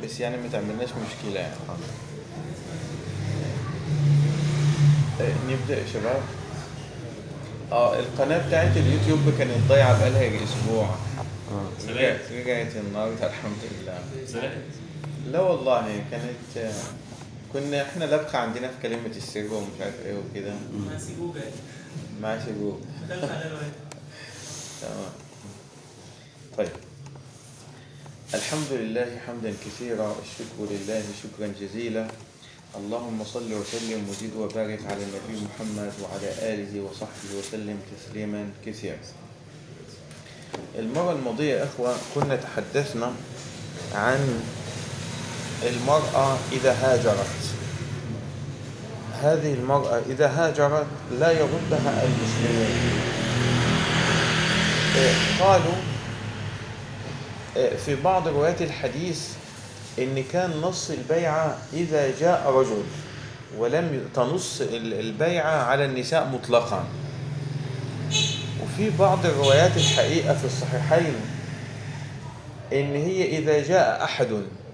بس يعني ما تعملناش مشكلة يعني آه، نبدأ يا شباب اه القناة بتاعت اليوتيوب كانت ضايعة بقالها يجي أسبوع رجعت رجعت النهاردة الحمد لله زرقت لا والله كانت آه، كنا احنا لبقى عندنا في كلمة السر ومش عارف ايه وكده ماسي جوجل ماشي جوه دخل على الواد تمام طيب الحمد لله حمدا كثيرا الشكر لله شكرا جزيلا اللهم صل وسلم وزد وبارك على النبي محمد وعلى آله وصحبه وسلم تسليما كثيرا المرة الماضية يا إخوة كنا تحدثنا عن المرأة إذا هاجرت هذه المرأة إذا هاجرت لا يردها المسلمون آه، قالوا آه، في بعض روايات الحديث ان كان نص البيعة اذا جاء رجل ولم تنص ال- البيعة على النساء مطلقا وفي بعض الروايات الحقيقة في الصحيحين ان هي اذا جاء احد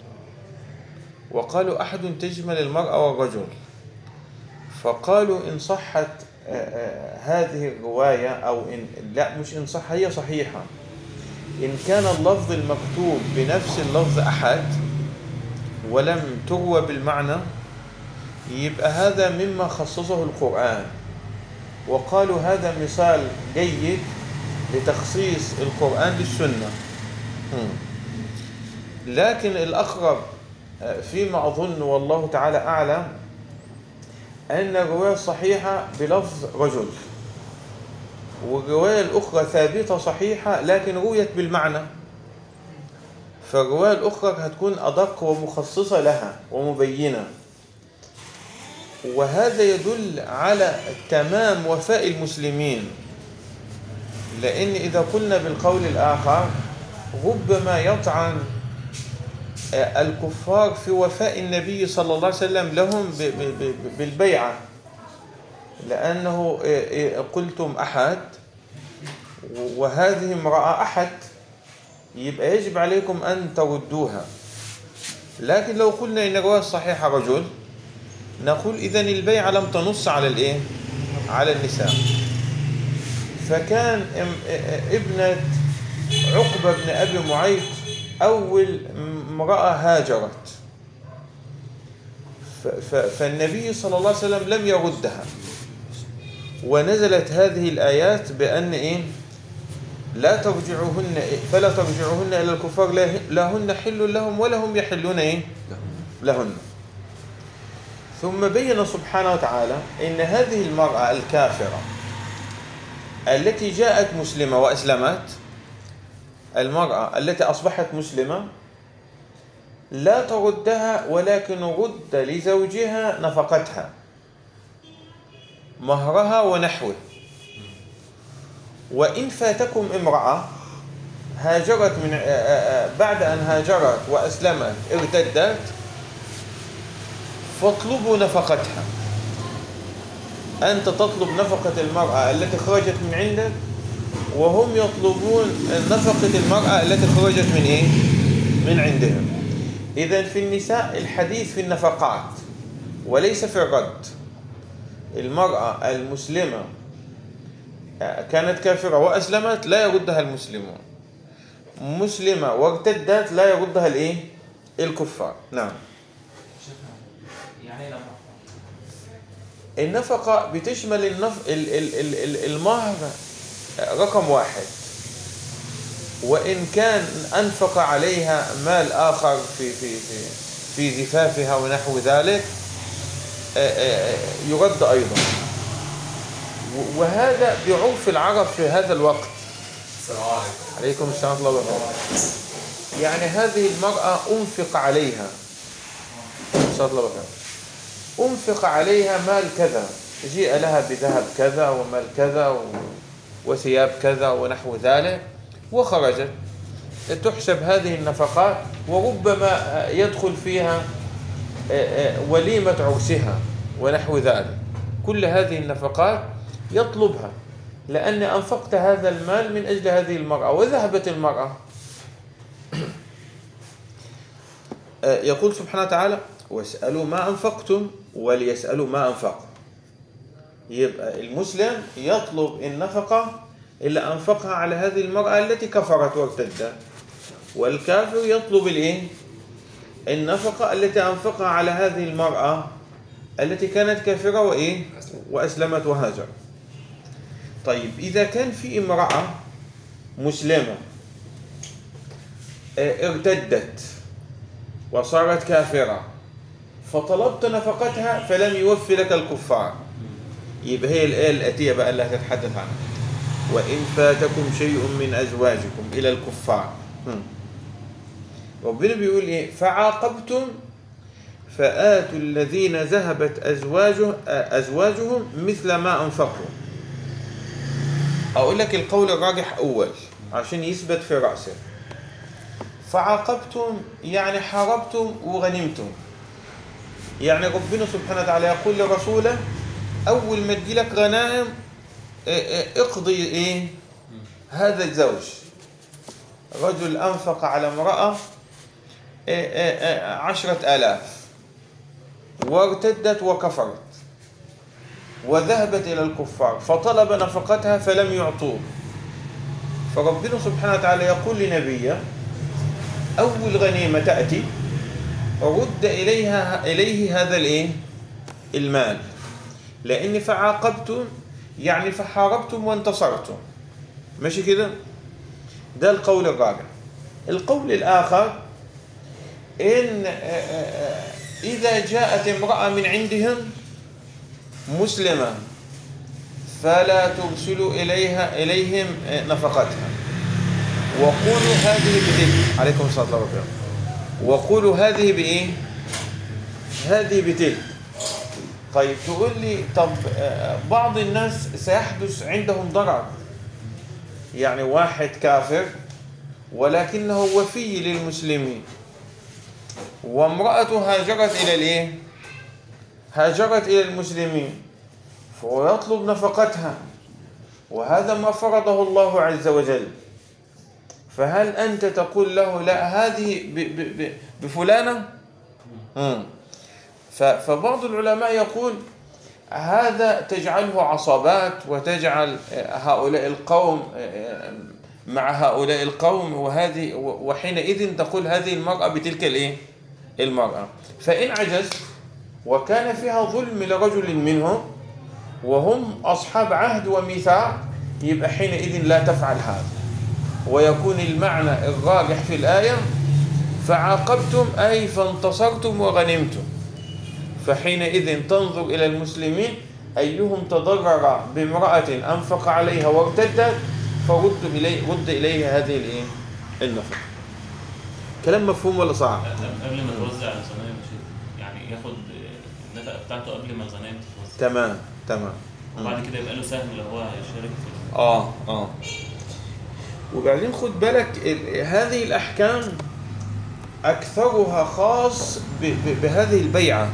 وقالوا احد تجمل المرأة والرجل فقالوا إن صحت آه، آه، هذه الرواية أو إن لا مش إن صح هي صحيحة إن كان اللفظ المكتوب بنفس اللفظ أحد ولم تروى بالمعنى يبقى هذا مما خصصه القرآن وقالوا هذا مثال جيد لتخصيص القرآن للسنة هم. لكن الأقرب آه، فيما أظن والله تعالى أعلم أن الرواية الصحيحة بلفظ رجل والرواية الأخرى ثابتة صحيحة لكن رويت بالمعنى فالرواية الأخرى هتكون أدق ومخصصة لها ومبينة وهذا يدل على تمام وفاء المسلمين لأن إذا قلنا بالقول الآخر ربما يطعن الكفار في وفاء النبي صلى الله عليه وسلم لهم ب- ب- ب- بالبيعة لأنه قلتم أحد وهذه امرأة أحد يبقى يجب عليكم أن تردوها لكن لو قلنا إن الرواية الصحيحة رجل نقول إذن البيعة لم تنص على الإيه؟ على النساء فكان ام- ابنة عقبة بن أبي معيط أول امرأة هاجرت ف- ف- فالنبي صلى الله عليه وسلم لم يردها ونزلت هذه الآيات بأن إيه لا ترجعوهن فلا ترجعوهن إلى الكفار لا لا هن حل لهم ولا هم يحلون إيه لهن ثم بين سبحانه وتعالى إن هذه المرأة الكافرة التي جاءت مسلمة وأسلمت المرأة التي أصبحت مسلمة لا تردها ولكن رد لزوجها نفقتها مهرها ونحوه وإن فاتكم امرأة هاجرت من آه، آه، آه، بعد أن هاجرت وأسلمت ارتدت فاطلبوا نفقتها أنت تطلب نفقة المرأة التي خرجت من عندك وهم يطلبون نفقة المرأة التي خرجت من إيه؟ من عندهم إذا في النساء الحديث في النفقات وليس في الرد المرأة المسلمة كانت كافرة وأسلمت لا يردها المسلمون مسلمة وارتدت لا يردها الإيه؟ الكفار نعم يعني لما النفقة بتشمل النف... ال... ال... ال... ال- المهر رقم واحد وإن كان أنفق عليها مال آخر في في في في زفافها ونحو ذلك آه، آه، آه، يرد أيضا و- وهذا بعرف العرب في هذا الوقت السلام عليكم عليكم السلام ورحمة الله وبركاته يعني هذه المرأة أنفق عليها صلى الله عليه وسلم أنفق عليها مال كذا جيء لها بذهب كذا ومال كذا و... وثياب كذا ونحو ذلك وخرجت تحسب هذه النفقات وربما يدخل فيها وليمة عرسها ونحو ذلك كل هذه النفقات يطلبها لأن أنفقت هذا المال من أجل هذه المرأة وذهبت المرأة آه، يقول سبحانه وتعالى واسألوا ما أنفقتم وليسألوا ما أنفقوا يبقى المسلم يطلب النفقة اللي أنفقها على هذه المرأة التي كفرت وارتدت والكافر يطلب الإيه؟ النفقة التي أنفقها على هذه المرأة التي كانت كافرة وإيه؟ وأسلمت وهاجر طيب إذا كان في امرأة مسلمة آه، ارتدت وصارت كافرة فطلبت نفقتها فلم يوفي لك الكفار يبقى هي الآية الآتية بقى اللي هتتحدث عنها وإن فاتكم شيء من أزواجكم إلى الكفار هم. ربنا بيقول إيه فعاقبتم فآتوا الذين ذهبت أزواجه أزواجهم مثل ما أنفقوا أقول لك القول الراجح أول عشان يثبت في رأسه فعاقبتم يعني حاربتم وغنمتم يعني ربنا سبحانه وتعالى يقول لرسوله أول ما تجيلك غنائم اه، اه، اقضي إيه هذا الزوج رجل أنفق على امرأة اه، اه، اه، عشرة آلاف وارتدت وكفرت وذهبت إلى الكفار فطلب نفقتها فلم يعطوه فربنا سبحانه وتعالى يقول لنبيه أول غنيمة تأتي رد إليها إليه هذا الإيه؟ المال لأن فعاقبتم يعني فحاربتم وانتصرتم ماشي كده ده القول الرابع القول الآخر إن آه، آه، آه، إذا جاءت امرأة من عندهم مسلمة فلا ترسلوا إليها إليهم آه، نفقتها وقولوا هذه بتلك عليكم الصلاة والسلام وقولوا هذه بإيه هذه بتلك طيب تقول لي طب آه، بعض الناس سيحدث عندهم ضرر يعني واحد كافر ولكنه وفي للمسلمين وامرأته هاجرت إلى الإيه هاجرت إلى المسلمين فهو يطلب نفقتها وهذا ما فرضه الله عز وجل فهل أنت تقول له لا هذه ب ب ب بفلانة مم. ف- فبعض العلماء يقول هذا تجعله عصابات وتجعل آه، هؤلاء القوم آه، مع هؤلاء القوم وهذه وحينئذ تقول هذه المرأة بتلك الايه المرأة فإن عجزت وكان فيها ظلم لرجل منهم وهم أصحاب عهد وميثاق يبقى حينئذ لا تفعل هذا ويكون المعنى الراجح في الآية فعاقبتم أي فانتصرتم وغنمتم فحينئذ تنظر إلى المسلمين أيهم تضرر بامرأة أنفق عليها وارتدت فرد إليه رد إليه هذه الإيه؟ النفقة كلام مفهوم ولا صعب؟ قبل ما توزع الغنائم شيء يعني ياخد النفقه بتاعته قبل ما الغنائم تتوزع تمام تمام وبعد كده يبقى له سهم لو هو هيشارك في اه اه وبعدين خد بالك ال- هذه الأحكام أكثرها خاص ب- ب- بهذه البيعة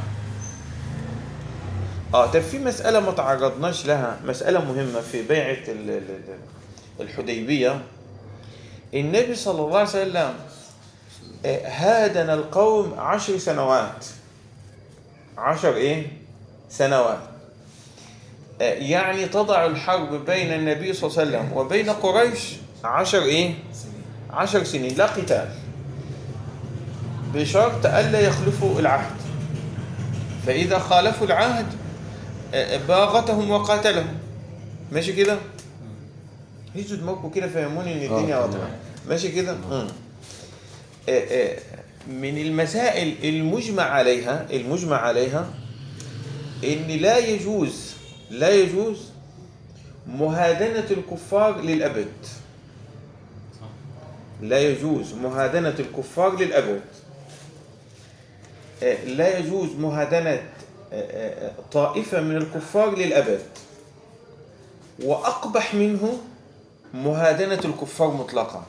اه طب في مسألة ما تعرضناش لها مسألة مهمة في بيعة ال- ال- ال- الحديبية النبي صلى الله عليه وسلم آه، هادن القوم عشر سنوات عشر ايه سنوات آه، يعني تضع الحرب بين النبي صلى الله عليه وسلم وبين قريش عشر ايه عشر سنين لا قتال بشرط ألا يخلفوا العهد فإذا خالفوا العهد آه، باغتهم وقاتلهم ماشي كده هيجوا دماغكم كده فهموني ان الدنيا آه، واضحه تمام. ماشي كده مم. آه، آه، من المسائل المجمع عليها المجمع عليها ان لا يجوز لا يجوز مهادنة الكفار للأبد صح. لا يجوز مهادنة الكفار للأبد آه، لا يجوز مهادنة آه، آه، آه، طائفة من الكفار للأبد وأقبح منه مهادنة الكفار مطلقا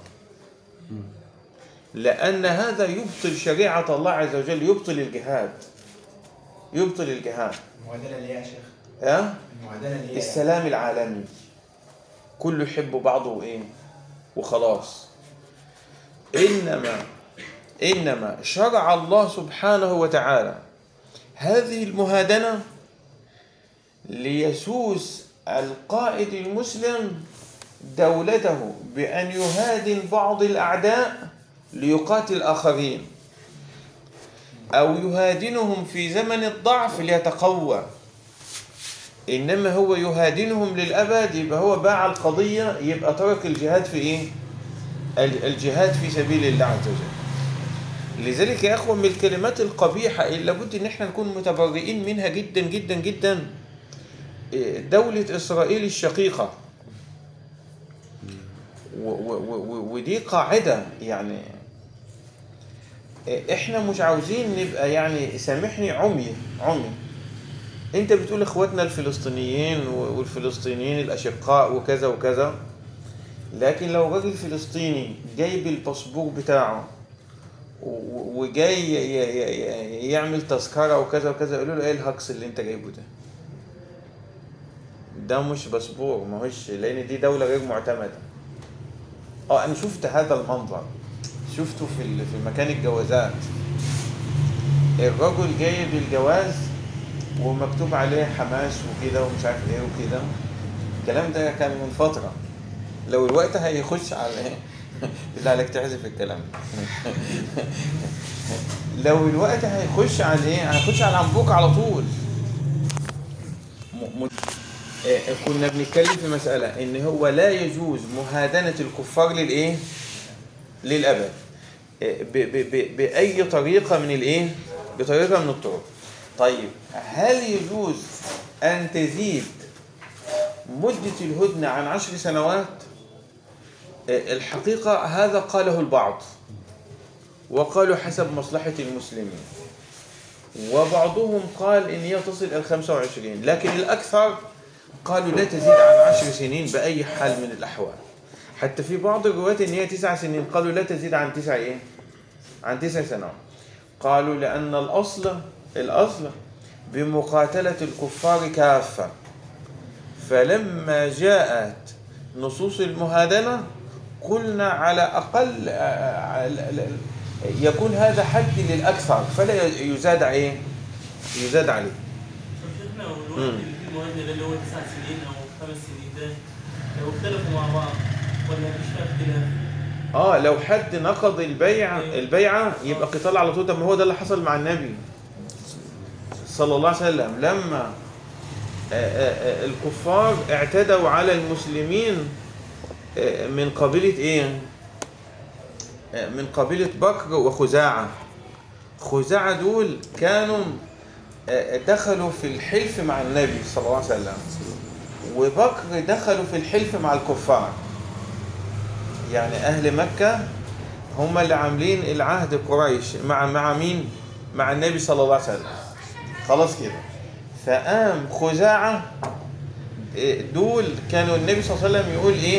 لأن هذا يبطل شريعة الله عز وجل يبطل الجهاد يبطل الجهاد المعادلة اللي هي يا شيخ ها؟ المعادلة اللي هي السلام العالمي كله يحب بعضه وايه وخلاص انما إنما شرع الله سبحانه وتعالى هذه المهادنة ليسوس القائد المسلم دولته بأن يهادن بعض الأعداء ليقاتل آخرين أو يهادنهم في زمن الضعف ليتقوى إنما هو يهادنهم للأبد يبقى هو باع القضية يبقى ترك الجهاد في إيه؟ ال- الجهاد في سبيل الله عز وجل لذلك يا أخوة من الكلمات القبيحة اللي لابد إن احنا نكون متبرئين منها جدا جدا جدا إيه، دولة إسرائيل الشقيقة و- و- و- ودي قاعدة يعني إيه، احنا مش عاوزين نبقى يعني سامحني عمي عمي انت بتقول اخواتنا الفلسطينيين و- والفلسطينيين الاشقاء وكذا وكذا لكن لو راجل فلسطيني جايب الباسبور بتاعه و- وجاي ي- ي- ي- يعمل تذكرة وكذا وكذا يقولوا له ايه الهكس اللي انت جايبه ده ده مش باسبور ما هوش لان دي دولة غير معتمدة اه انا شفت هذا المنظر شفته في ال- في مكان الجوازات الرجل جايب الجواز ومكتوب عليه حماس وكده ومش عارف ايه وكده الكلام ده كان من فترة لو الوقت هيخش على ايه بالله عليك تحذف الكلام ده. لو الوقت هيخش على ايه هيخش على العنبوك على طول م- م- آه، كنا بنتكلم في مسألة ان هو لا يجوز مهادنة الكفار للايه للأبد آه، ب- ب- ب- بأي طريقة من الايه بطريقة من الطرق طيب هل يجوز أن تزيد مدة الهدنة عن عشر سنوات آه، الحقيقة هذا قاله البعض وقالوا حسب مصلحة المسلمين وبعضهم قال إن هي تصل إلى 25 لكن الأكثر قالوا لا تزيد عن عشر سنين بأي حال من الأحوال حتى في بعض الروايات إن هي تسع سنين قالوا لا تزيد عن تسع إيه؟ عن تسع سنوات قالوا لأن الأصل الأصل بمقاتلة الكفار كافة فلما جاءت نصوص المهادنة قلنا على أقل آه، آه، يكون هذا حد للأكثر فلا يزاد إيه؟ يزاد عليه طب شيخنا لو الوقت مم. اللي فيه الموازنة ده اللي هو تسع سنين أو خمس سنين ده لو اختلفوا مع بعض ولا مفيش فيها اختلاف؟ اه لو حد نقض البيع البيعة يبقى قتال على طول طب ما هو ده اللي حصل مع النبي صلى الله عليه وسلم لما آه، آه، آه، الكفار اعتدوا على المسلمين آه، من قبيلة ايه آه، من قبيلة بكر وخزاعة خزاعة دول كانوا آه، دخلوا في الحلف مع النبي صلى الله عليه وسلم وبكر دخلوا في الحلف مع الكفار يعني أهل مكة هم اللي عاملين العهد قريش مع مع مين؟ مع النبي صلى الله عليه وسلم خلاص كده فقام خزاعة إيه، دول كانوا النبي صلى الله عليه وسلم يقول إيه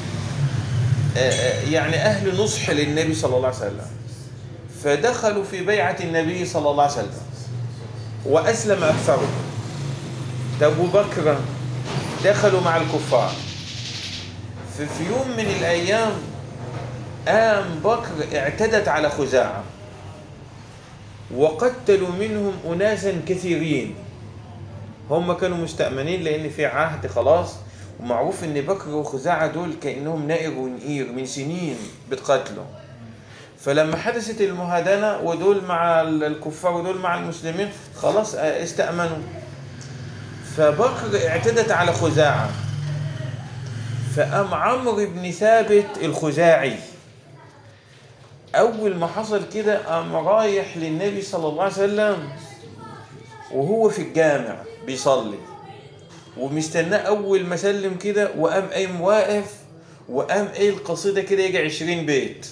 آه، آه، يعني أهل نصح للنبي صلى الله عليه وسلم فدخلوا في بيعة النبي صلى الله عليه وسلم وأسلم أكثرهم أبو بكر دخلوا مع الكفار في في يوم من الأيام قام بكر اعتدت على خزاعة وقتلوا منهم أناسا كثيرين هم كانوا مستأمنين لأن في عهد خلاص ومعروف إن بكر وخزاعة دول كأنهم نائر ونقير من سنين بتقاتلوا فلما حدثت المهادنة ودول مع الكفار ودول مع المسلمين خلاص آه، استأمنوا فبكر اعتدت على خزاعة فقام عمرو بن ثابت الخزاعي أول ما حصل كده قام رايح للنبي صلى الله عليه وسلم وهو في الجامع بيصلي ومستناه أول ما سلم كده وقام قايم واقف وقام قايل قصيدة كده يجي عشرين بيت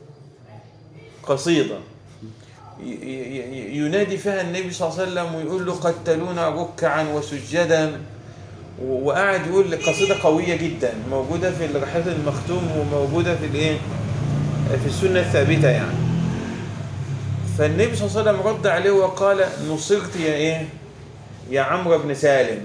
قصيدة ي- ي- ي- ينادي فيها النبي صلى الله عليه وسلم ويقول له قتلونا ركعا وسجدا و- وقاعد يقول قصيدة قوية جدا موجودة في الرحلة المختوم وموجودة في الايه في السنة الثابتة يعني فالنبي صلى الله عليه وسلم رد عليه وقال نصرت يا ايه يا عمرو بن سالم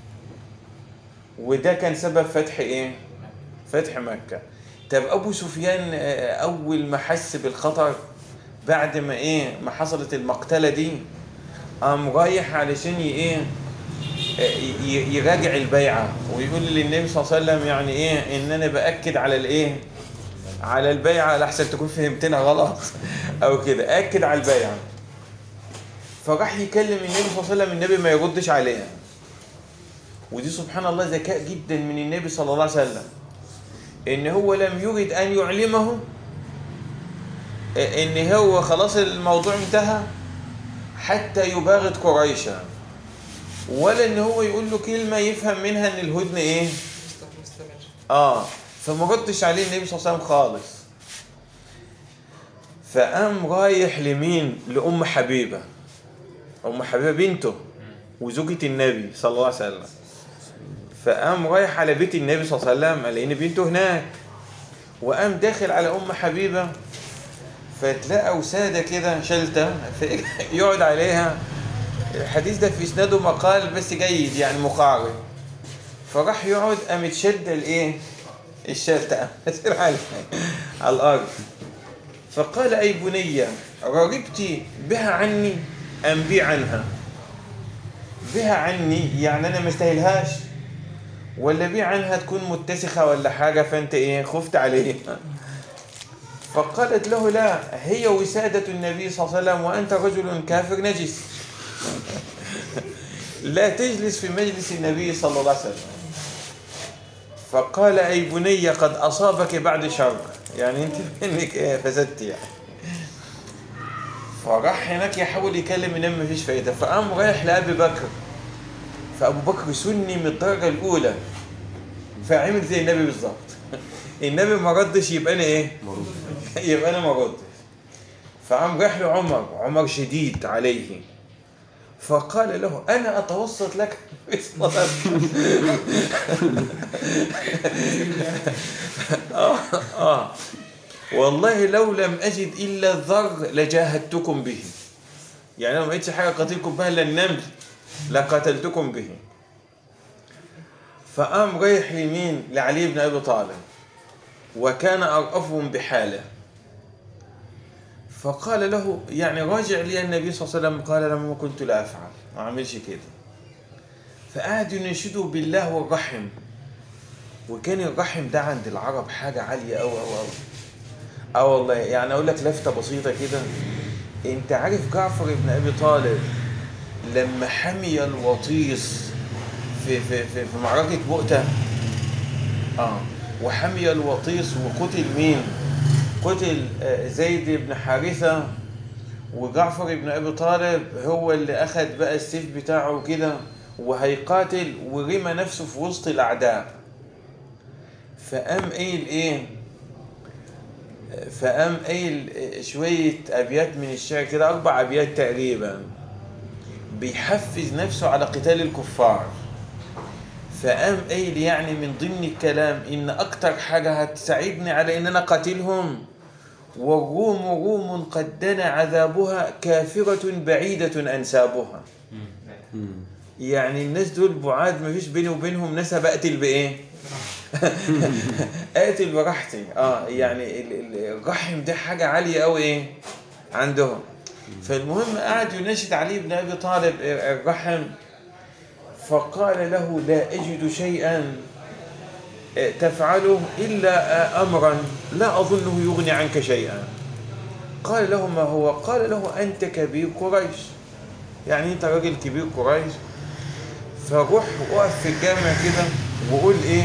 وده كان سبب فتح ايه فتح مكة طب ابو سفيان آه، اول ما حس بالخطر بعد ما ايه ما حصلت المقتله دي قام رايح علشان ي- ايه ي- ي- يراجع البيعه ويقول للنبي صلى الله عليه وسلم يعني ايه ان انا باكد على الايه على البيعه لحسن تكون فهمتنا غلط او كده اكد على البيعه فراح يكلم النبي صلى الله عليه وسلم النبي ما يردش عليها ودي سبحان الله ذكاء جدا من النبي صلى الله عليه وسلم ان هو لم يرد ان يعلمه ان هو خلاص الموضوع انتهى حتى يباغت قريشا ولا ان هو يقول له كلمه يفهم منها ان الهدنه ايه مستمر اه فما ردش عليه النبي صلى الله عليه وسلم خالص فقام رايح لمين لأم حبيبة أم حبيبة بنته وزوجة النبي صلى الله عليه وسلم فقام رايح على بيت النبي صلى الله عليه وسلم لأن بنته هناك وقام داخل على أم حبيبة فتلاقى وسادة كده شلتة يقعد عليها الحديث ده في إسناده مقال بس جيد يعني مقارب فراح يقعد قامت شد الايه الشلتة قامت على على الارض فقال اي بنية رغبت بها عني ام بي عنها بها عني يعني انا ما استاهلهاش ولا بي عنها تكون متسخة ولا حاجة فانت ايه خفت عليها فقالت له لا هي وسادة النبي صلى الله عليه وسلم وانت رجل كافر نجس لا تجلس في مجلس النبي صلى الله عليه وسلم فقال أي بني قد أصابك بعد شر يعني أنت منك إيه فسدت يعني فراح هناك يحاول يكلم النبي مفيش فايدة فقام رايح لأبي بكر فأبو بكر سني من الدرجة الأولى فعمل زي النبي بالظبط النبي ما ردش يبقى أنا إيه؟ يبقى أنا ما ردش فقام رايح لعمر عمر شديد عليه فقال له أنا أتوسط لك بصلاة آه آه والله لو لم أجد إلا الذر لجاهدتكم به يعني لو ما لقيتش حاجة قتلكم بها إلا النمل لقتلتكم به فقام رايح يمين لعلي بن أبي طالب وكان أرأفهم بحاله فقال له يعني راجع لي النبي صلى الله عليه وسلم قال لما كنت لا أفعل ما أعملش كده فقعد ينشده بالله والرحم وكان الرحم ده عند العرب حاجة عالية أوي أوي أوي اه والله يعني أقول لك لفتة بسيطة كده أنت عارف جعفر بن أبي طالب لما حمي الوطيس في في في, في معركة مؤتة اه وحمي الوطيس وقتل مين؟ قتل آه، زيد بن حارثة وجعفر بن أبي طالب هو اللي أخذ بقى السيف بتاعه كده وهيقاتل ورمى نفسه في وسط الأعداء فقام قايل إيه؟ فقام قايل شوية أبيات من الشعر كده أربع أبيات تقريبا بيحفز نفسه على قتال الكفار فقام قايل يعني من ضمن الكلام إن أكتر حاجة هتساعدني على إن أنا قاتلهم والروم روم قد دنا عذابها كافرة بعيدة أنسابها يعني الناس دول بعاد ما فيش بيني وبينهم نسب أقتل بإيه؟ أقتل براحتي اه يعني ال- ال- الرحم ده حاجة عالية أوي إيه؟ عندهم فالمهم قعد يناشد علي بن أبي طالب الرحم فقال له لا أجد شيئا تفعله إلا أمرا لا أظنه يغني عنك شيئا قال له ما هو قال له أنت كبير قريش يعني أنت راجل كبير قريش فروح وقف في الجامع كده وقول إيه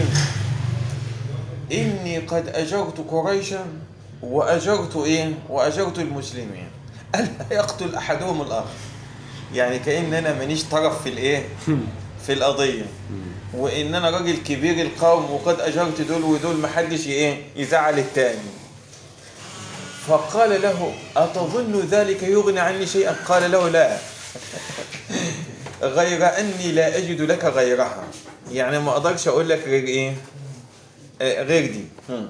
إني قد أجرت قريشا وأجرت إيه وأجرت المسلمين ألا يقتل أحدهم الآخر يعني كأن أنا مانيش طرف في الإيه في القضية وان انا راجل كبير القوم وقد اجرت دول ودول محدش ايه يزعل التاني فقال له اتظن ذلك يغني عني شيئا قال له لا غير اني لا اجد لك غيرها يعني ما اقدرش اقول لك غير ايه آه، غير دي هم.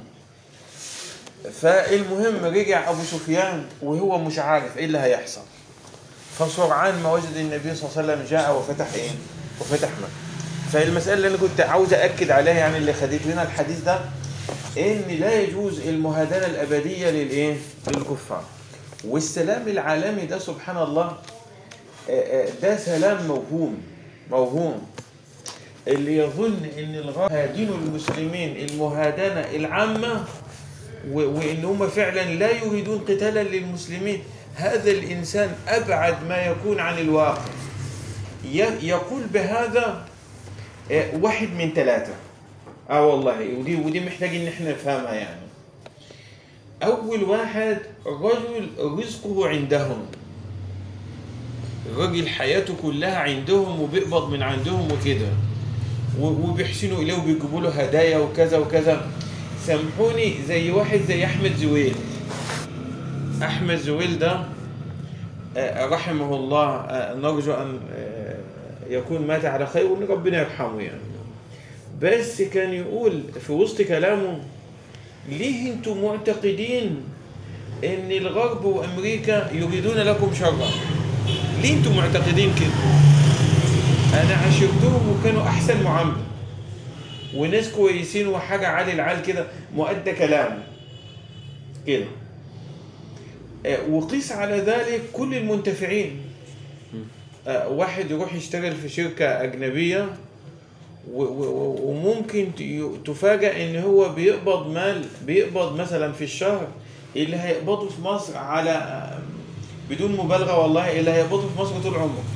فالمهم رجع ابو سفيان وهو مش عارف ايه اللي هيحصل فسرعان ما وجد النبي صلى الله عليه وسلم جاء وفتح ايه وفتح مكه فالمسألة اللي أنا كنت عاوز أكد عليها يعني اللي خدت لنا الحديث ده إن لا يجوز المهادنة الأبدية للإيه؟ للكفار والسلام العالمي ده سبحان الله آه، آه، ده سلام موهوم موهوم اللي يظن ان الغرب هادين المسلمين المهادنه العامه و- وان هم فعلا لا يريدون قتالا للمسلمين هذا الانسان ابعد ما يكون عن الواقع ي- يقول بهذا آه، واحد من ثلاثه اه والله ودي ودي محتاج ان احنا نفهمها يعني اول واحد رجل رزقه عندهم الراجل حياته كلها عندهم وبيقبض من عندهم وكده و- وبيحسنوا اليه وبيجيبوا له هدايا وكذا وكذا سامحوني زي واحد زي احمد زويل احمد زويل ده آه، رحمه الله آه، نرجو ان آه، يكون مات على خير وان ربنا يرحمه يعني بس كان يقول في وسط كلامه ليه انتم معتقدين ان الغرب وامريكا يريدون لكم شرا ليه انتم معتقدين كده انا عاشرتهم وكانوا احسن معامله وناس كويسين وحاجه عالي العال كده مؤدى كلام كده آه، وقيس على ذلك كل المنتفعين آه، واحد يروح يشتغل في شركه اجنبيه و- و- و- وممكن ت- تفاجأ ان هو بيقبض مال بيقبض مثلا في الشهر اللي هيقبضه في مصر على بدون مبالغه والله اللي هيقبضه في مصر طول عمره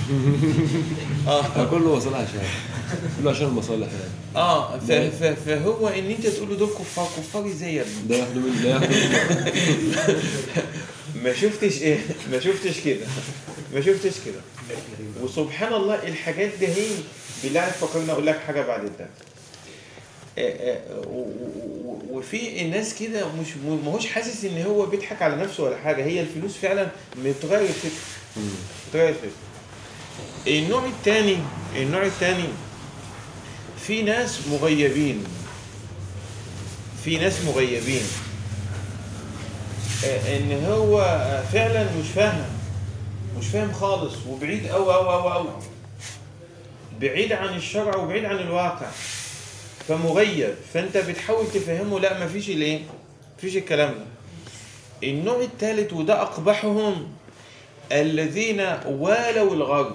اه كله مصالح عشان كله عشان المصالح يعني اه ف- ف- فهو ان انت تقول له دول كفار كفار ازاي يا ابني ده ياخدوا من ده ياخدوا من ما شفتش ايه ما شفتش كده ما شفتش كده وسبحان الله الحاجات دي هي بالله عليك فكرني اقول لك حاجه بعد ده آه، آه، و- و- و- وفي الناس كده مش ما هوش حاسس ان هو بيضحك على نفسه ولا حاجه هي الفلوس فعلا بتغير الفكر بتغير الفكر النوع الثاني النوع الثاني في ناس مغيبين في ناس مغيبين آه، ان هو فعلا مش فاهم مش فاهم خالص وبعيد أوي أوي أوي أوي بعيد عن الشرع وبعيد عن الواقع فمغيب فانت بتحاول تفهمه لا مفيش الايه مفيش الكلام ده النوع الثالث وده اقبحهم الذين والوا الغرب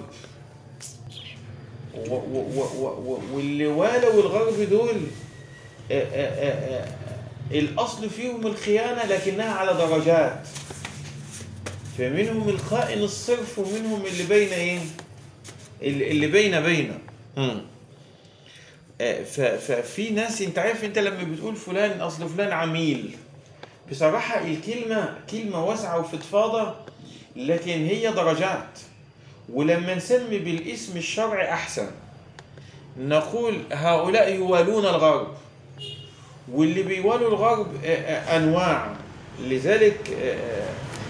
و- و- و- و- واللي والوا الغرب دول آه، آه، آه، آه، الاصل فيهم الخيانه لكنها على درجات فمنهم الخائن الصرف ومنهم اللي بين ايه اللي اللي بين بين مم. آه، ف- ففي ناس انت عارف انت لما بتقول فلان اصل فلان عميل بصراحة الكلمة كلمة واسعة وفضفاضة لكن هي درجات ولما نسمي بالاسم الشرعي أحسن نقول هؤلاء يوالون الغرب واللي بيوالوا الغرب آه، آه، أنواع لذلك آه،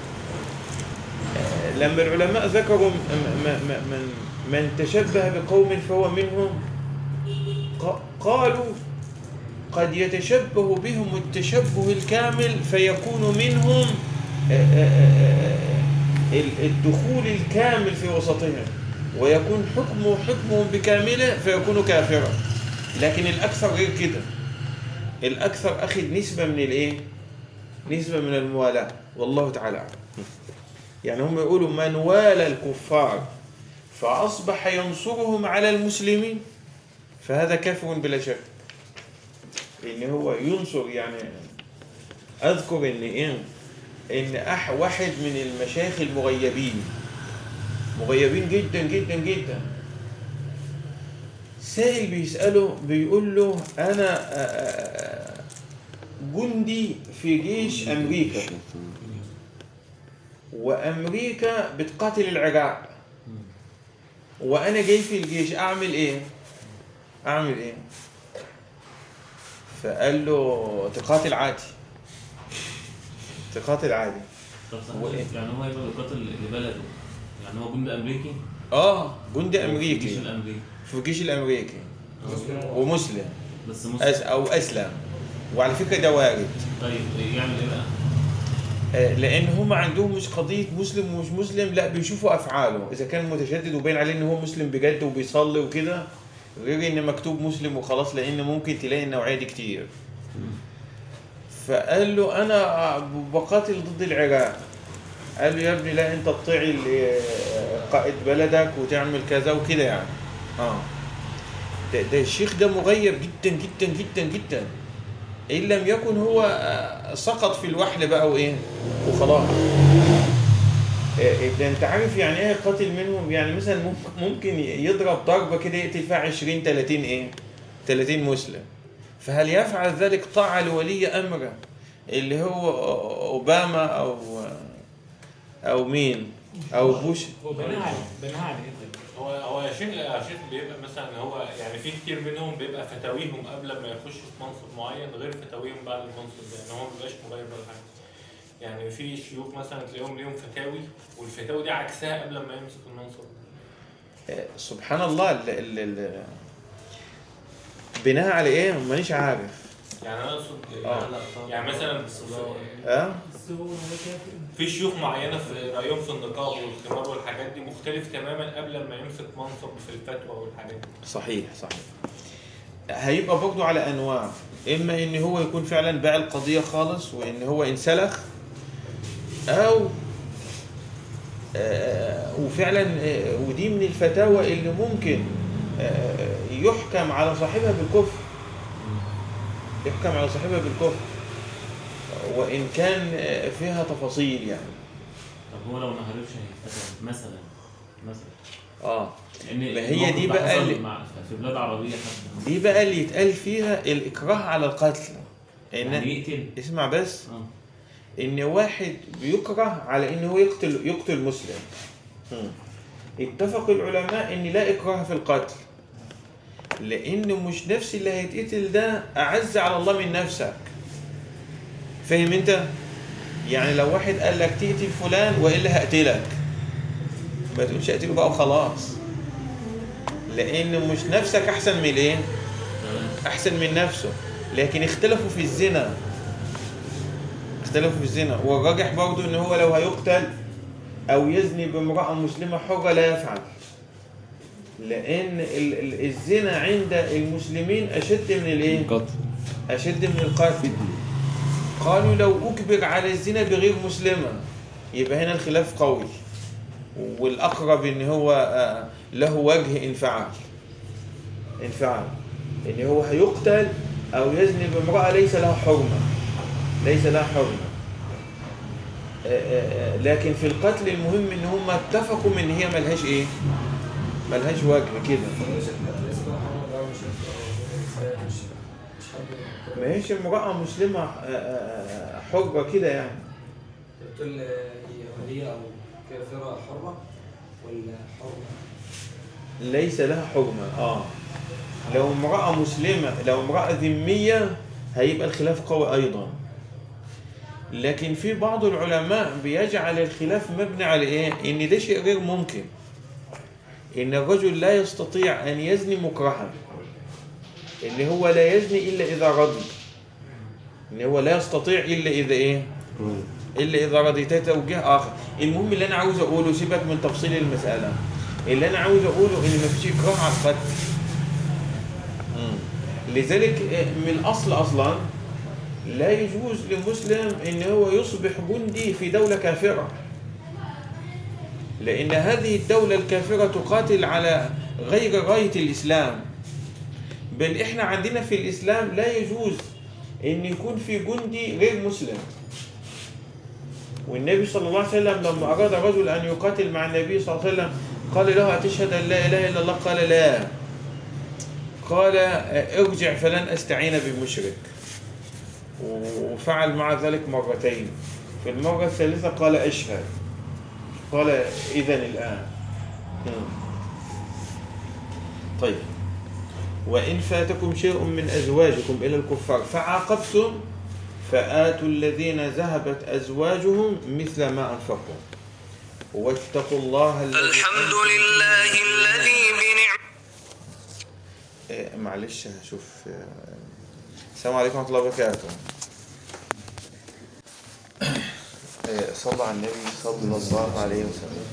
آه، لما العلماء ذكروا م- م- م- من من تشبه بقوم فهو منهم ق- قالوا قد يتشبه بهم التشبه الكامل فيكون منهم آه، آه، آه، ال- الدخول الكامل في وسطهم ويكون حكمه حكمهم بكامله فيكون كافرا لكن الأكثر غير كده الأكثر أخذ نسبة من الإيه؟ نسبة من الموالاة والله تعالى أعلم يعني هم يقولوا من والى الكفار فأصبح ينصرهم على المسلمين فهذا كافر بلا شك ان هو ينصر يعني اذكر ان ايه ان أح واحد من المشايخ المغيبين مغيبين جدا جدا جدا سائل بيسأله بيقول له انا آه، آه، جندي في جيش امريكا وامريكا بتقاتل العراق وانا جاي في الجيش اعمل ايه اعمل ايه فقال له تقاتل عادي تقاتل عادي طب هو صحيح إيه؟ يعني هو هيبقى بيقاتل لبلده يعني هو جندي امريكي اه جندي في الجيش امريكي الامريكي في الجيش الامريكي ومسلم بس مسلم أس او اسلم وعلى فكره ده وارد طيب يعمل ايه بقى؟ آه، لان هم عندهم مش قضيه مسلم ومش مسلم لا بيشوفوا افعاله اذا كان متشدد وباين عليه ان هو مسلم بجد وبيصلي وكده غير ان مكتوب مسلم وخلاص لان ممكن تلاقي النوعيه دي كتير فقال له انا بقاتل ضد العراق قال له يا ابني لا انت تطيع ال- قائد بلدك وتعمل كذا وكده يعني اه ده, ده الشيخ ده مغيب جدا جدا جدا جدا ان لم يكن هو آه، سقط في الوحل بقى وايه وخلاص آه، ده انت عارف يعني ايه قاتل منهم يعني مثلا ممكن- ممكن يضرب ضربه كده يقتل فيها 20 30 ايه 30 مسلم فهل يفعل ذلك طاعه لولي امره اللي هو اوباما او او مين او بوش هو بناء على بناء على ايه ده؟ هو هو يا شيخ يا شيخ بيبقى مثلا هو يعني في كتير منهم بيبقى فتاويهم قبل ما يخشوا في منصب معين غير فتاويهم بعد المنصب ده يعني هو ما بيبقاش مغير ولا حاجه يعني في شيوخ مثلا تلاقيهم ليهم فتاوي والفتاوي دي عكسها قبل ما يمسك المنصب آه، سبحان الله ال ال ال بناء على ايه مانيش عارف يعني انا اقصد آه. يعني مثلا اه في شيوخ معينه في رايهم في النقاب والخمار والحاجات دي مختلف تماما قبل ما يمسك منصب في الفتوى والحاجات دي صحيح صحيح هيبقى برضه على انواع اما ان هو يكون فعلا باع القضيه خالص وان هو انسلخ او آه، وفعلا آه، ودي من الفتاوى اللي ممكن آه، يحكم على صاحبها بالكفر يحكم على صاحبها بالكفر وان كان آه، فيها تفاصيل يعني طب هو لو ما هربش هيتقتل مثلا مثلا اه لان ما هي دي الموقف ده بقى حصل اللي- مع في بلاد عربيه حتى دي بقى اللي يتقال فيها الاكراه على القتل إن يعني يقتل اسمع بس اه ان واحد بيكره على ان هو يقتل يقتل مسلم مم. اتفق العلماء ان لا اكراه في القتل لان مش نفس اللي هيتقتل ده اعز على الله من نفسك فاهم انت يعني لو واحد قال لك تقتل فلان والا هقتلك ما تقولش اقتله بقى وخلاص لان مش نفسك احسن من الايه احسن من نفسه لكن اختلفوا في الزنا اختلفوا في الزنا والراجح برضه ان هو لو هيقتل او يزني بامراه مسلمه حره لا يفعل لان ال- ال- الزنا عند المسلمين اشد من الايه قتل اشد من القتل قالوا لو اجبر على الزنا بغير مسلمه يبقى هنا الخلاف قوي والاقرب ان هو آه، له وجه انفعال انفعال ان هو هيقتل او يزني بامراه ليس لها حرمه ليس لها حرمه آه، آه، آه، لكن في القتل المهم ان هم اتفقوا من ان هي ملهاش ايه ملهاش وجه كده ما هيش امرأة مسلمة آه، آه، حرة كده يعني بتقول هي ولية أو كافرة حرة ولا حرة؟ ليس لها حرمة اه لو امرأة مسلمة لو امرأة ذمية هيبقى الخلاف قوي أيضا لكن في بعض العلماء بيجعل الخلاف مبني على إيه؟ إن ده شيء غير ممكن إن الرجل لا يستطيع أن يزني مكرها اللي هو لا يزني إلا إذا رضي إن هو لا يستطيع إلا إذا إيه؟ إلا إذا رضيت توجيه آخر المهم اللي أنا عاوز أقوله سيبك من تفصيل المسألة اللي أنا عاوز أقوله إن مفيش إكراه على القتل لذلك من الأصل أصلا لا يجوز لمسلم إن هو يصبح جندي في دولة كافرة لأن هذه الدولة الكافرة تقاتل على غير غاية الإسلام بل إحنا عندنا في الإسلام لا يجوز إن يكون في جندي غير مسلم والنبي صلى الله عليه وسلم لما أراد رجل أن يقاتل مع النبي صلى الله عليه وسلم قال له أتشهد أن لا إله إلا الله قال لا قال ارجع فلن أستعين بمشرك وفعل مع ذلك مرتين في المرة الثالثة قال أشهد قال إذن الآن طيب وإن فاتكم شيء من أزواجكم إلى الكفار فعاقبتم فآتوا الذين ذهبت أزواجهم مثل ما أنفقوا واتقوا الله الذي الحمد لله الذي بنعمته إيه، معلش هشوف آه، السلام عليكم ورحمة الله وبركاته إيه، صلى على النبي صلى الله عليه وسلم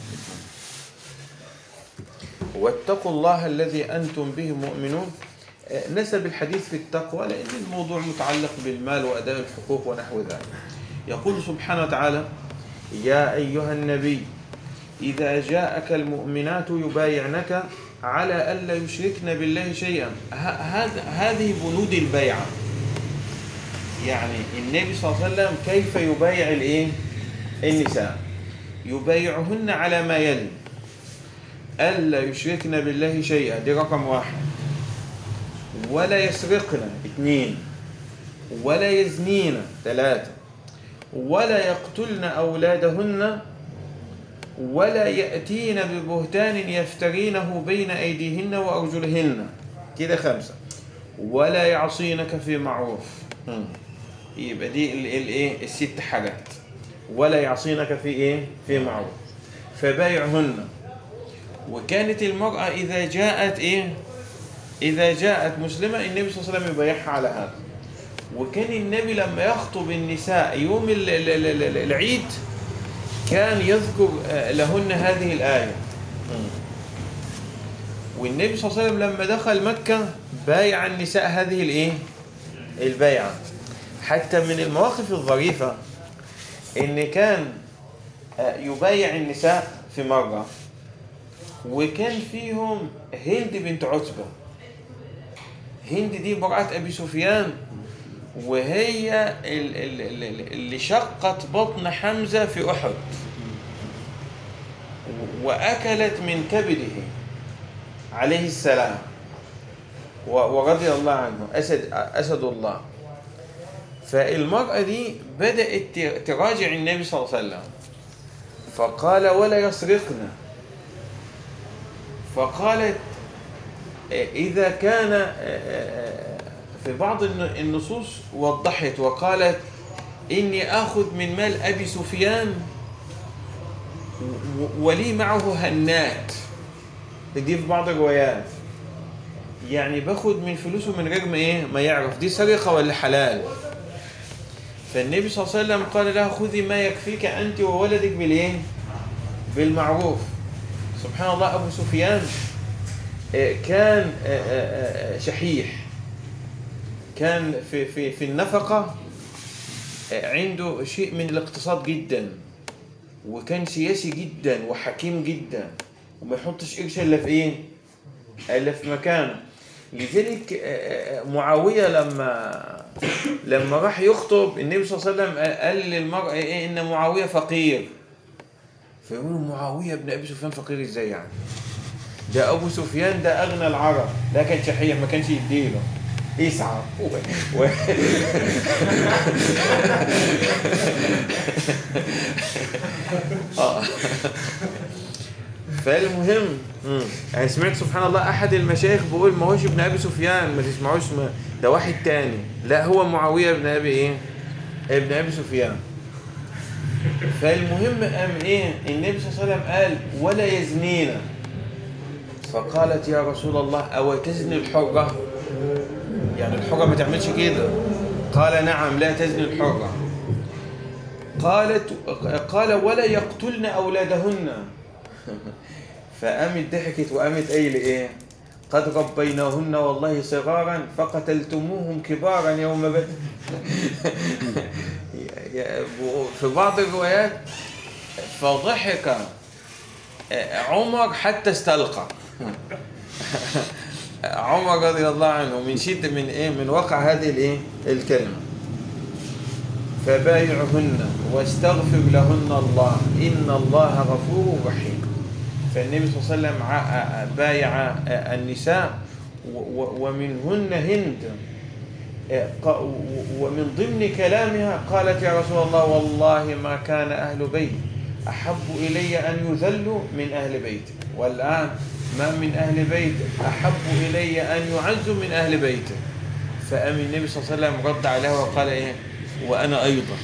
واتقوا الله الذي أنتم به مؤمنون آه، نسب الحديث في التقوى لأن الموضوع متعلق بالمال وأداء الحقوق ونحو ذلك يقول سبحانه وتعالى يا أيها النبي إذا جاءك المؤمنات يبايعنك على ألا يشركن بالله شيئا ه- هذا هذه بنود البيعة يعني النبي صلى الله عليه وسلم كيف يبايع الايه النساء يبايعهن على ما يلي ألا يشركن بالله شيئا دي رقم واحد ولا يسرقن اثنين ولا يزنين ثلاثة ولا يقتلن أولادهن ولا يأتين ببهتان يفترينه بين أيديهن وأرجلهن كده خمسة ولا يعصينك في معروف مم. يبقى دي ال- ال- ايه الست حاجات ولا يعصينك في ايه في معروف فبايعهن وكانت المرأة إذا جاءت ايه إذا جاءت مسلمة النبي صلى الله عليه وسلم يبايعها على هذا وكان النبي لما يخطب النساء يوم ال- ال- ال- ال- العيد كان يذكر آه، لهن هذه الآية والنبي صلى الله عليه وسلم لما دخل مكة بايع النساء هذه الايه البيعة حتى من المواقف الظريفة ان كان آه، يبايع النساء في مرة وكان فيهم هند بنت عتبة هند دي امرأة أبي سفيان وهي ال- ال- ال- اللي شقت بطن حمزة في أحد وأكلت من كبده عليه السلام و- ورضي الله عنه أسد, أسد الله فالمرأة دي بدأت ت- تراجع النبي صلى الله عليه وسلم فقال ولا يسرقنا فقالت إذا كان في بعض الن- النصوص وضحت وقالت إني أخذ من مال أبي سفيان و- ولي معه هنات دي في بعض الروايات يعني باخد من فلوسه من غير ما ايه ما يعرف دي سرقه ولا حلال فالنبي صلى الله عليه وسلم قال لها خذي ما يكفيك انت وولدك بالايه بالمعروف سبحان الله ابو سفيان آه، كان آه، آه، آه، شحيح كان في في في النفقه آه، عنده شيء من الاقتصاد جدا وكان سياسي جدا وحكيم جدا وما يحطش قرش الا في ايه؟ الا في مكانه لذلك آه، آه، معاويه لما لما راح يخطب النبي صلى الله عليه وسلم قال للمرأة ايه ان معاويه فقير فيقولوا معاويه بن ابي سفيان فقير ازاي يعني؟ ده ابو سفيان ده اغنى العرب ده كان شحيح ما كانش يديله يسعى و... و... آه. فالمهم مم. يعني سمعت سبحان الله احد المشايخ بيقول ما هوش ابن ابي سفيان ما تسمعوش ما ده واحد تاني لا هو معاويه بن ابي ايه ابن ابي سفيان فالمهم قام ايه النبي صلى الله عليه وسلم قال ولا يزنينا فقالت يا رسول الله او تزني الحره يعني الحره ما تعملش كده قال نعم لا تزني الحره قالت قال ولا يقتلن اولادهن فقامت ضحكت وقامت قايله ايه قد ربيناهن والله صغارا فقتلتموهم كبارا يوم بدر في بعض الروايات فضحك عمر حتى استلقى عمر رضي الله عنه من شدة من ايه من وقع هذه الايه الكلمة فبايعهن واستغفر لهن الله إن الله غفور رحيم فالنبي صلى الله عليه وسلم ع- بايع النساء و- و- ومنهن هند ق- ومن ضمن كلامها قالت يا رسول الله والله ما كان أهل بيت أحب إلي أن يذلوا من أهل بيتي والآن ما من أهل بيت أحب إلي أن يعزوا من أهل بيته فأم النبي صلى الله عليه وسلم رد عليها وقال إيه وأنا أيضا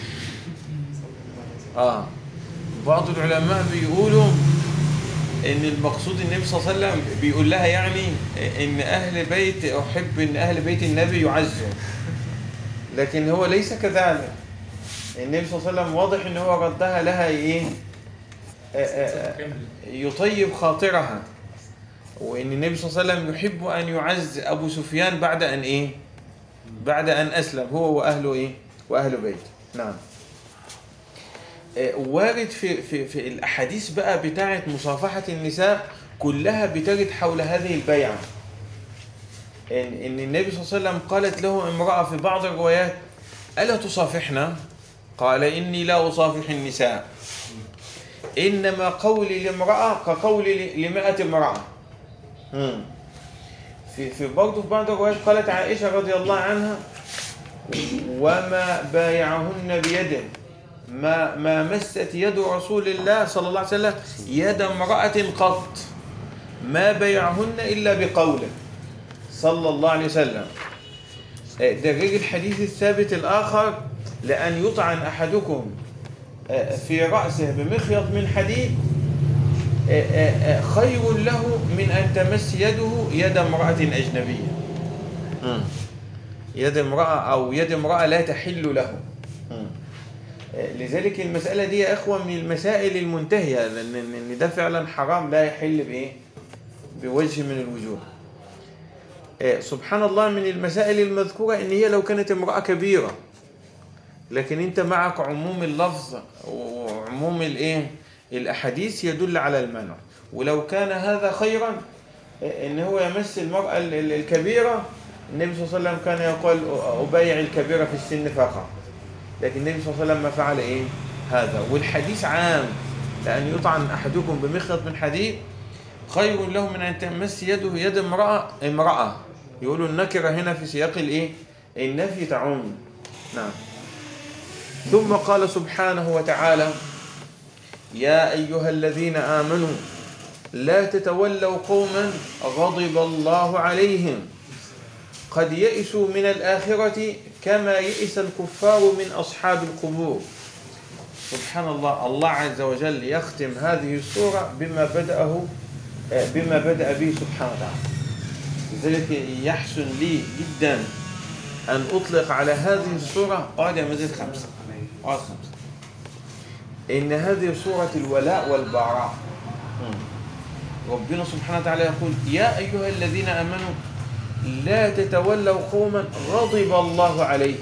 آه بعض العلماء بيقولوا ان المقصود النبي صلى الله عليه وسلم بيقول لها يعني ان اهل بيت احب ان اهل بيت النبي يعزوا لكن هو ليس كذلك النبي صلى الله عليه وسلم واضح ان هو ردها لها ايه آه، آه، آه، يطيب خاطرها وان النبي صلى الله عليه وسلم يحب ان يعز ابو سفيان بعد ان ايه بعد ان اسلم هو واهله ايه واهل بيته نعم آه، وارد في في في الاحاديث بقى بتاعه مصافحه النساء كلها بترد حول هذه البيعه ان ان النبي صلى الله عليه وسلم قالت له امراه في بعض الروايات الا تصافحنا قال اني لا اصافح النساء انما قولي لامراه كقولي لمائة امراه مم. في في برضه في بعض الروايات قالت عائشه رضي الله عنها وما بايعهن بيده ما ما مست يد رسول الله صلى الله عليه وسلم يد امرأة قط ما بايعهن إلا بقوله صلى الله عليه وسلم آه، دليل الحديث الثابت الآخر لأن يطعن أحدكم آه، في رأسه بمخيط من حديد آه، آه، آه، خير له من أن تمس يده يد امرأة أجنبية مم. يد امرأة أو يد امرأة لا تحل له مم. آه، لذلك المسألة دي يا إخوة من المسائل المنتهية لأن إن ده فعلا حرام لا يحل بإيه؟ بوجه من الوجوه آه، سبحان الله من المسائل المذكورة إن هي لو كانت امرأة كبيرة لكن أنت معك عموم اللفظ وعموم الإيه؟ الأحاديث يدل على المنع ولو كان هذا خيرا آه، إن هو يمس المرأة ال- ال- الكبيرة النبي صلى الله عليه وسلم كان يقول أبايع الكبيرة في السن فقط لكن النبي صلى الله عليه وسلم ما فعل إيه؟ هذا والحديث عام لأن يطعن أحدكم بمخيط من حديد خير له من أن تمس يده يد امرأة امرأة يقولوا النكرة هنا في سياق الإيه؟ النفي تعم نعم ثم قال سبحانه وتعالى يا أيها الذين آمنوا لا تتولوا قوما غضب الله عليهم قد يئسوا من الآخرة كما يئس الكفار من أصحاب القبور سبحان الله الله عز وجل يختم هذه السورة بما بدأه بما بدأ به سبحانه وتعالى لذلك يحسن لي جدا أن أطلق على هذه السورة اقعد يا مزيد خمسة اقعد خمسة إن هذه سورة الولاء والبراء ربنا سبحانه وتعالى يقول يا أيها الذين آمنوا لا تتولوا قوما غضب الله عليهم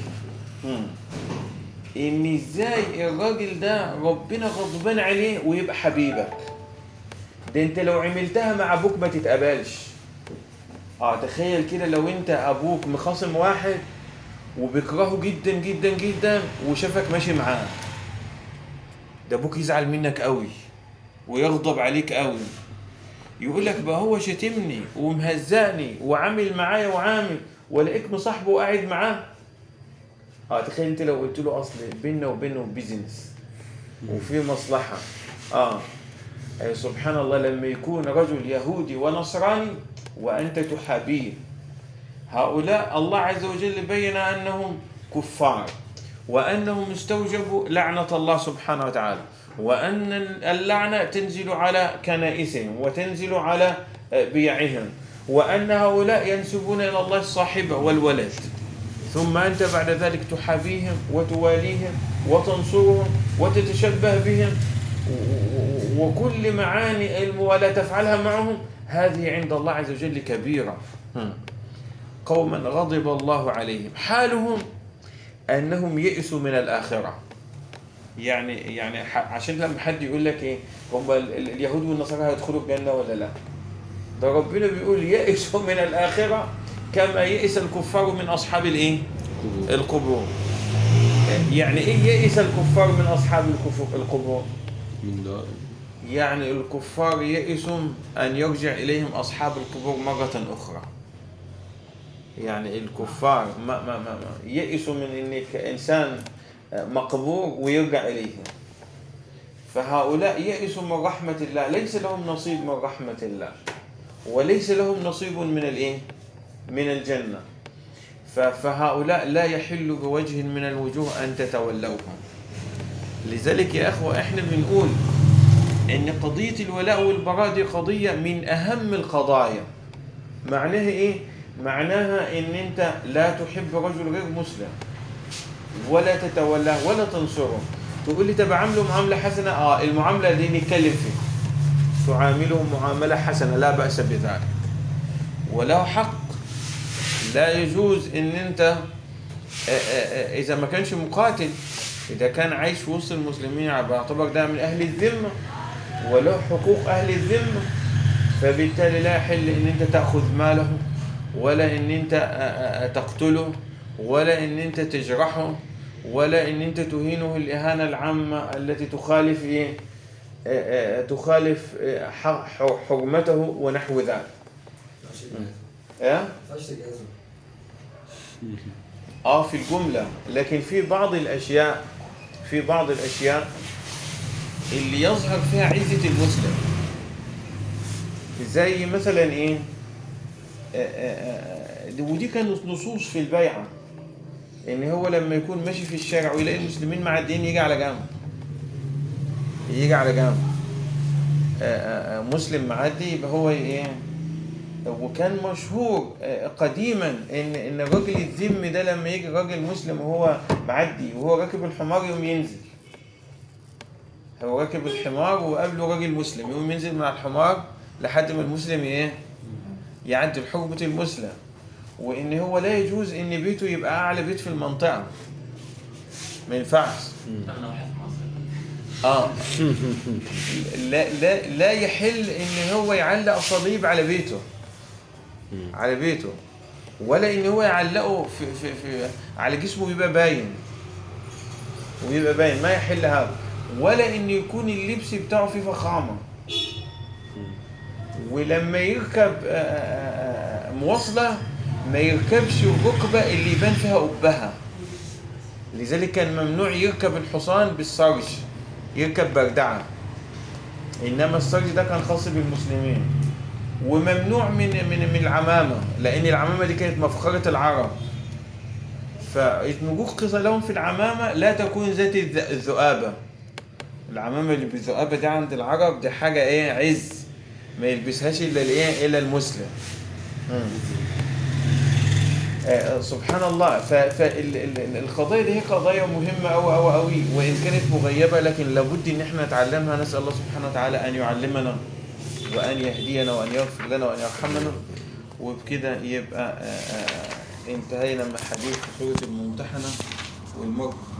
ان ازاي الراجل ده ربنا غضبان عليه ويبقى حبيبك ده انت لو عملتها مع ابوك ما تتقبلش اه تخيل كده لو انت ابوك مخاصم واحد وبيكرهه جدا جدا جدا وشافك ماشي معاه ده ابوك يزعل منك قوي ويغضب عليك قوي يقول لك بقى هو شتمني ومهزقني وعامل معايا وعامل ولاقيك مصاحبه وقاعد معاه اه تخيل انت لو قلت له اصل بيننا وبينه بيزنس وفي مصلحه اه أي سبحان الله لما يكون رجل يهودي ونصراني وانت تحابيه هؤلاء الله عز وجل بين انهم كفار وانهم استوجبوا لعنه الله سبحانه وتعالى وان اللعنه تنزل على كنائسهم وتنزل على بيعهم وان هؤلاء ينسبون الى الله الصاحبه والولد ثم أنت بعد ذلك تحابيهم وتواليهم وتنصرهم وتتشبه بهم وكل معاني الموالاة تفعلها معهم هذه عند الله عز وجل كبيرة قوما غضب الله عليهم حالهم أنهم يئسوا من الآخرة يعني يعني عشان لما حد يقول لك ايه هم اليهود والنصارى هيدخلوا الجنه ولا لا ده ربنا بيقول يئسوا من الاخره كما يئس الكفار من أصحاب الإيه؟ القبور يعني إيه يئس الكفار من أصحاب القبور؟ من ده يعني الكفار يئسوا أن يرجع إليهم أصحاب القبور مرة أخرى يعني الكفار ما ما ما ما يئسوا من إن إنسان مقبور ويرجع إليهم فهؤلاء يئسوا من رحمة الله ليس لهم نصيب من رحمة الله وليس لهم نصيب من الإيه؟ من الجنة فهؤلاء لا يحل بوجه من الوجوه أن تتولوهم لذلك يا أخوة إحنا بنقول إن قضية الولاء والبراء دي قضية من أهم القضايا معناها إيه؟ معناها إن أنت لا تحب رجل غير مسلم ولا تتولاه ولا تنصره تقول لي طب عامله معاملة حسنة آه المعاملة دي نتكلم فيها تعاملهم معاملة حسنة لا بأس بذلك وله حق لا يجوز ان انت اذا ما كانش مقاتل إذا كان عايش في وسط المسلمين بعتبر ده من أهل الذمة وله حقوق أهل الذمة فبالتالي لا يحل إن أنت تأخذ ماله ولا إن أنت آه، آه، تقتله ولا إن أنت تجرحه ولا إن أنت تهينه الإهانة العامة التي تخالف إيه؟ آه، آه، تخالف آه، ح- ح- حرمته ونحو ذلك. ما ينفعش تجهزه. إيه؟ ما ينفعش تجهزه. اه في الجملة لكن في بعض الأشياء في بعض الأشياء اللي يظهر فيها عزة المسلم زي مثلا ايه آه، آه، آه، ودي كانت نصوص في البيعة ان هو لما يكون ماشي في الشارع ويلاقي المسلمين معديين يجي على جنب يجي على جنب آه، آه، آه، مسلم معدي يبقى هو ايه وكان مشهور آه، قديما ان ان الراجل الذم ده لما يجي راجل مسلم وهو معدي وهو راكب الحمار يقوم ينزل هو راكب الحمار وقابله راجل مسلم يقوم ينزل من على الحمار لحد ما المسلم ايه يعدي حرمة المسلم وان هو لا يجوز ان بيته يبقى اعلى بيت في المنطقة ما ينفعش انا واحد مصري اه لا لا لا يحل ان هو يعلق صليب على بيته على بيته ولا ان هو يعلقه في في في على جسمه يبقى باين ويبقى باين ما يحل هذا ولا ان يكون اللبس بتاعه فيه فخامه ولما يركب آه، آه، آه، مواصله ما يركبش الركبه اللي يبان فيها قبها لذلك كان ممنوع يركب الحصان بالسرج يركب بردعه انما السرج ده كان خاص بالمسلمين وممنوع من من من العمامه لان العمامه دي كانت مفخره العرب فنجوق لهم في العمامه لا تكون ذات الذ- الذؤابه العمامه اللي بالذؤابه دي عند العرب دي حاجه ايه عز ما يلبسهاش الا الايه الا المسلم مم. آه، سبحان الله فالقضايا دي هي قضايا مهمة أوي أوي أوي وإن كانت مغيبة لكن لابد إن احنا نتعلمها نسأل الله سبحانه وتعالى أن يعلمنا وأن يهدينا وأن يغفر لنا وأن يرحمنا وبكده يبقى آه، آه، انتهينا من الحديث في سورة الممتحنة والمر